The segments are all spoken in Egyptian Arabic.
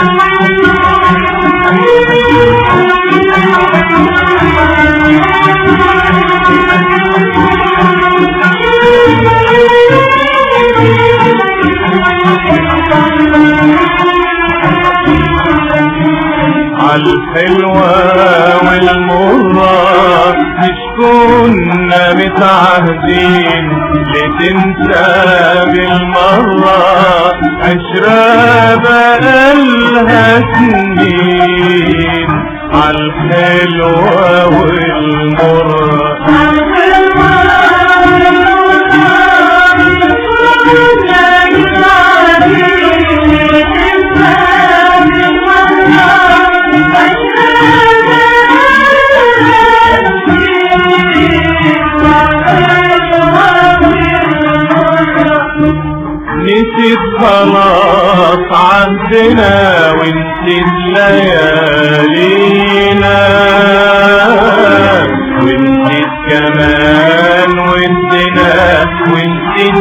عالحلوة والمرة مش كنا متعهدين لتنسى بالمرة عشرة بقالها سنين عالحلوة والمرة نسيت خلاص عهدنا ونسيت ليالينا ونسيت كمان ودنا ونسيت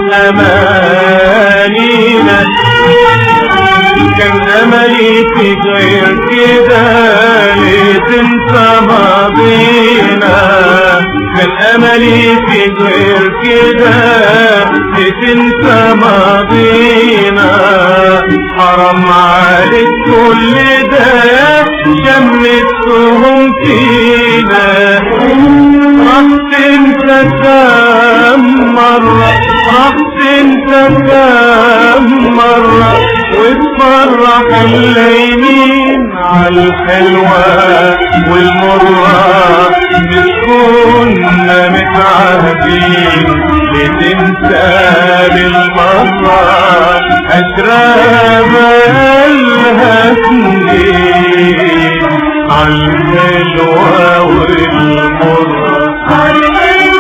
امانينا كان املي في غير كده ليه تنسى ماضينا كان املي في غير كده ليه تنسى ماضينا حرام عليك كل ده شمتهم فينا راح تنسى كم مرة راح تنسى كم مرة وتفرح الليمين عالحلوة والمرة مش كنا متعهدين لتنسى بالمرة أشراب لها سنين عالحلوة والمرة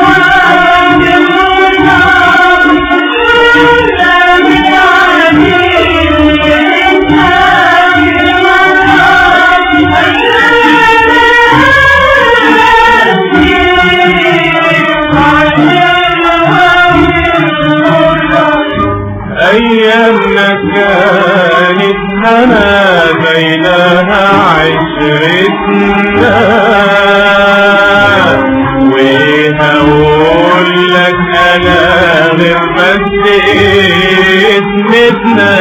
أيامنا كانت هنا بينها عشرتنا وهقول لك أنا غير بس اسمتنا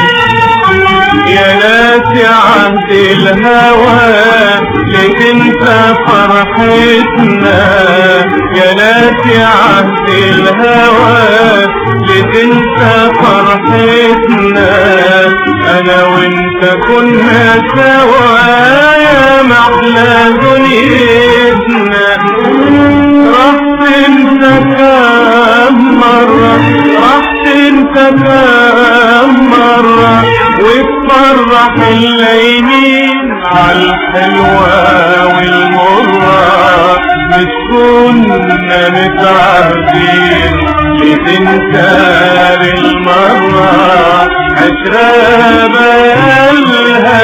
يا ناس عهد الهوى لتنسى فرحتنا يا ناس عهد الهوى لتنسى فرحتنا انا وانت كنا سوا يا محلى دنيتنا راح تنسى كم مرة راح تنسى كم مرة وتفرح الليمين عالحلوة والمرة مش كنا متعهدين لتنسى بالمرة عشرة بقالها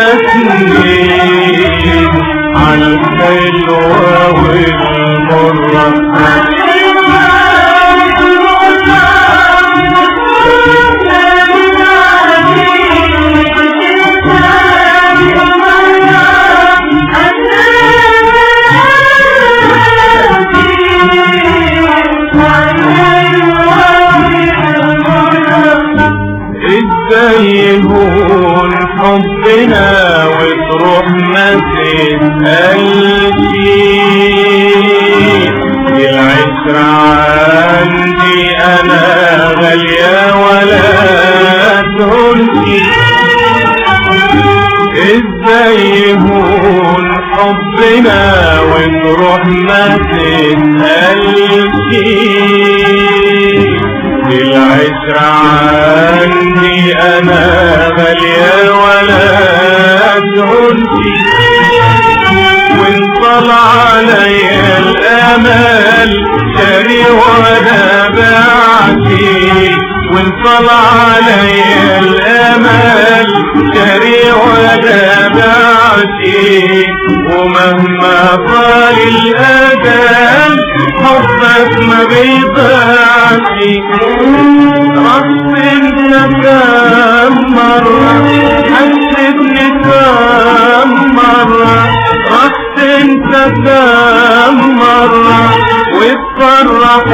سنين عالحلوة والمرة ازاي يهون حبنا وتروح ما تسألش العشرة عندي انا غالية ولا تهونش ازاي يهون حبنا ونروح ما تسألش العشرة عني انا غالية ولا تهونش وانطلع عليا الامل شاري وانا بعتي وانطلع عليا الامل شاري وانا بعتي ومهما طال الاجل حبك ما بيضيعش رحت انت كم مرة حسيتني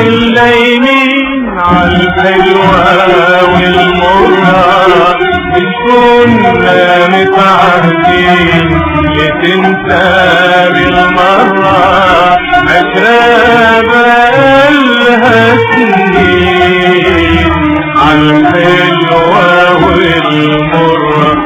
الليمين عالحلوة والمرة مش كنا متعهدين لتنسى بالمرة عشرة بقالها سنين عالحلوة والمرة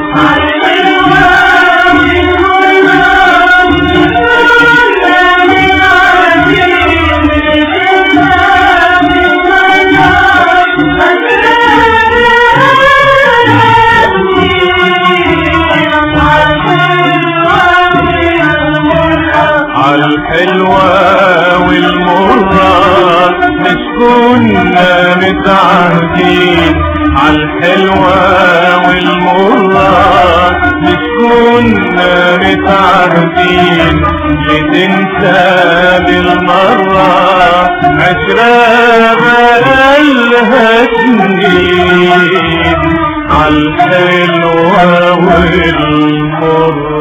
عالحلوة والمرة مش كنا متعهدين عالحلوة والمرة مش كنا متعهدين لتنسى بالمرة عشرة بقالها سنين عالحلوة والمرة